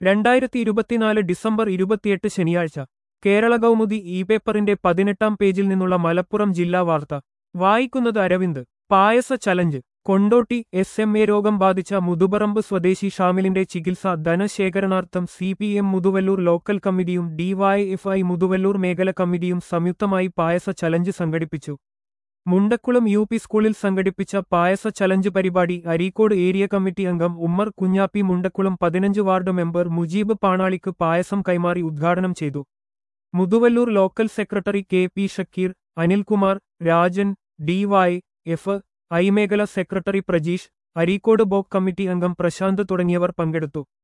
രണ്ടായിരത്തി ഇരുപത്തിനാല് ഡിസംബർ ഇരുപത്തിയെട്ട് ശനിയാഴ്ച കേരള കൗമുദി ഇ പേപ്പറിന്റെ പതിനെട്ടാം പേജിൽ നിന്നുള്ള മലപ്പുറം ജില്ലാ വാർത്ത വായിക്കുന്നത് Aravind payasa challenge Kondotty S M A രോഗം ബാധിച്ച മുതുപറമ്പ് സ്വദേശി ഷാമിലിന്റെ ചികിത്സ ധനശേഖരണാർത്ഥം C P M Muthuvallur local കമ്മിറ്റിയും ഡിവൈഎഫ്ഐ മുതുവല്ലൂർ മേഖല കമ്മിറ്റിയും സംയുക്തമായി പായസ ചലഞ്ച് സംഘടിപ്പിച്ചു മുണ്ടക്കുളം യു പി സ്കൂളിൽ സംഘടിപ്പിച്ച പായസ ചലഞ്ച് പരിപാടി അരീക്കോട് ഏരിയ കമ്മിറ്റി അംഗം ഉമ്മർ കുഞ്ഞാപ്പി മുണ്ടക്കുളം പതിനഞ്ച് വാർഡ് മെമ്പർ മുജീബ് പാണാളിക്ക് പായസം കൈമാറി ഉദ്ഘാടനം ചെയ്തു Muthuvallur local secretary K P Shakeer Anilkumar Rajan DYFI മേഖല secretary Prajeesh Areekode block committee അംഗം പ്രശാന്ത് തുടങ്ങിയവർ പങ്കെടുത്തു